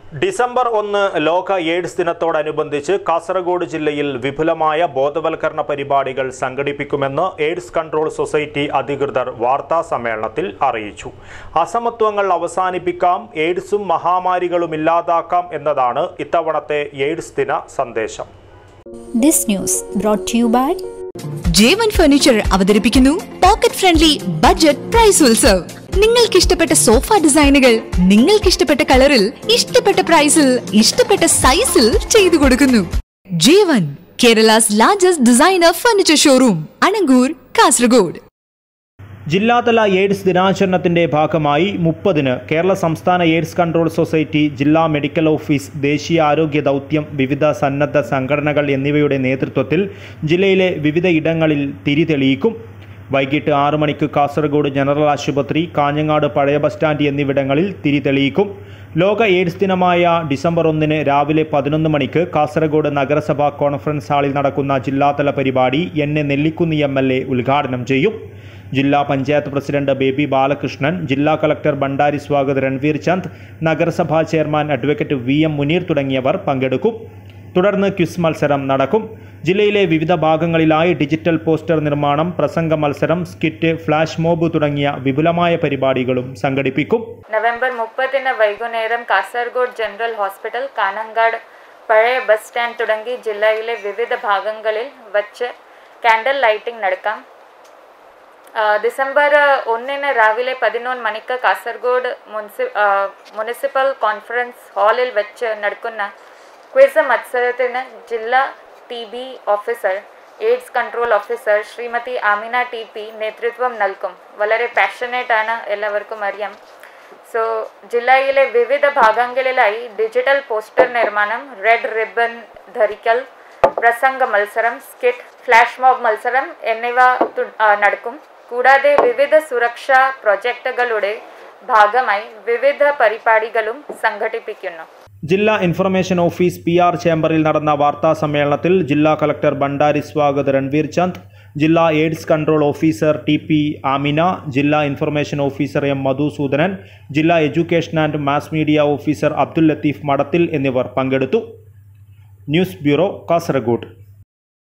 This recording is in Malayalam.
ഡിസംബർ ഒന്ന് ലോക എയ്ഡ്സ് ദിനത്തോടനുബന്ധിച്ച് കാസർഗോഡ് ജില്ലയിൽ വിപുലമായ ബോധവൽക്കരണ പരിപാടികൾ സംഘടിപ്പിക്കുമെന്ന് എയ്ഡ്സ് കൺട്രോൾ സൊസൈറ്റി അധികൃതർ വാർത്താ സമ്മേളനത്തിൽ അറിയിച്ചു അസമത്വങ്ങൾ അവസാനിപ്പിക്കാം എയ്ഡ്സും മഹാമാരികളും ഇല്ലാതാക്കാം എന്നതാണ് ഇത്തവണത്തെ എയ്ഡ്സ് ദിന സന്ദേശം This news brought to you by Jevan furniture അവതരിപ്പിക്കുന്നു pocket friendly budget price Utsav നിങ്ങൾക്ക് ഇഷ്ടപ്പെട്ട സോഫ ഡിസൈനുകൾ നിങ്ങൾക്ക് ഇഷ്ടപ്പെട്ട കളറിൽ ഇഷ്ടപ്പെട്ട പ്രൈസിൽ ഇഷ്ടപ്പെട്ട സൈസിൽ ചെയ്തു കൊടുക്കുന്നു Jevan Kerala's largest designer furniture showroom Anangoor Kasaragod ജില്ലാതല എയ്ഡ്സ് ദിനാചരണത്തിന്റെ ഭാഗമായി മുപ്പതിന് കേരള സംസ്ഥാന എയ്ഡ്സ് കൺട്രോൾ സൊസൈറ്റി ജില്ലാ മെഡിക്കൽ ഓഫീസ് ദേശീയ ആരോഗ്യ ദൗത്യം വിവിധ സന്നദ്ധ സംഘടനകൾ എന്നിവയുടെ നേതൃത്വത്തിൽ ജില്ലയിലെ വിവിധ ഇടങ്ങളിൽ തിരി തെളിയിക്കും വൈകിട്ട് ആറ് മണിക്ക് കാസർഗോഡ് ജനറൽ ആശുപത്രി കാഞ്ഞങ്ങാട് പഴയ ബസ് സ്റ്റാൻഡ് എന്നിവിടങ്ങളിൽ തിരി തെളിയിക്കും ലോക എയ്ഡ്സ് ദിനമായ ഡിസംബർ ഒന്നിന് രാവിലെ പതിനൊന്ന് മണിക്ക് കാസർഗോഡ് നഗരസഭാ കോൺഫറൻസ് ഹാളിൽ നടക്കുന്ന ജില്ലാതല പരിപാടി N A Nellikunnu M L A ഉദ്ഘാടനം ചെയ്യും ജില്ലാ പഞ്ചായത്ത് പ്രസിഡന്റ് ബേബി ബാലകൃഷ്ണൻ ജില്ലാ കളക്ടർ ഭണ്ഡാരി സ്വാഗത് രൺവീർ ചന്ദ് നഗരസഭാ chairman advocate V M Muneer തുടങ്ങിയവർ പങ്കെടുക്കും തുടർന്ന് ക്വിസ് മത്സരം നടക്കും ജില്ലയിലെ വിവിധ ഭാഗങ്ങളിലായി ഡിജിറ്റൽ പോസ്റ്റർ നിർമ്മാണം പ്രസംഗ മത്സരം സ്കിറ്റ് ഫ്ലാഷ് മോബ് തുടങ്ങിയ വിപുലമായ പരിപാടികളും സംഘടിപ്പിക്കും നവംബർ മുപ്പതിന് വൈകുന്നേരം കാസർഗോഡ് ജനറൽ ഹോസ്പിറ്റൽ കാനങ്കാട് പഴയ ബസ് സ്റ്റാൻഡ് തുടങ്ങി ജില്ലയിലെ വിവിധ ഭാഗങ്ങളിൽ വച്ച് ക്യാൻഡിൽ ലൈറ്റിംഗ് നടക്കാം ആ, ഡിസംബർ ഒന്നിന് രാവിലെ പതിനൊന്ന് മണിക്ക് കാസർഗോഡ് മുനിസി ആ, മുനിസിപ്പൽ കോൺഫറൻസ് ഹാളിൽ വെച്ച് നടക്കുന്ന ക്വിസ് മത്സരത്തിന് ജില്ലാ T B officer AIDS control officer Shrimati Amina T P നേതൃത്വം നൽകും വളരെ പാഷനേറ്റ് ആണ് എല്ലാവർക്കും അറിയാം സോ ജില്ലയിലെ വിവിധ ഭാഗങ്ങളിലായി ഡിജിറ്റൽ പോസ്റ്റർ നിർമ്മാണം റെഡ് റിബൺ ധരിക്കൽ പ്രസംഗ മത്സരം സ്കിറ്റ് ഫ്ലാഷ് മോബ് മത്സരം എന്നിവ തു- ആ, നടക്കും കൂടാതെ വിവിധ സുരക്ഷാ പ്രൊജക്ടുകളുടെ ഭാഗമായി വിവിധ പരിപാടികളും സംഘടിപ്പിക്കുന്നു ജില്ലാ ഇൻഫർമേഷൻ ഓഫീസ് പി ആർ ചേംബറിൽ നടന്ന വാർത്താ സമ്മേളനത്തിൽ ജില്ലാ കളക്ടർ ഭണ്ഡാരി സ്വാഗത് രൺവീർ ചന്ദ് ജില്ലാ AIDS control officer T P Amina ജില്ലാ ഇൻഫർമേഷൻ ഓഫീസർ എം മധുസൂദനൻ ജില്ലാ education and mass media officer Abdul Latheef Madathil എന്നിവർ പങ്കെടുത്തു ന്യൂസ് ബ്യൂറോ കാസർഗോഡ്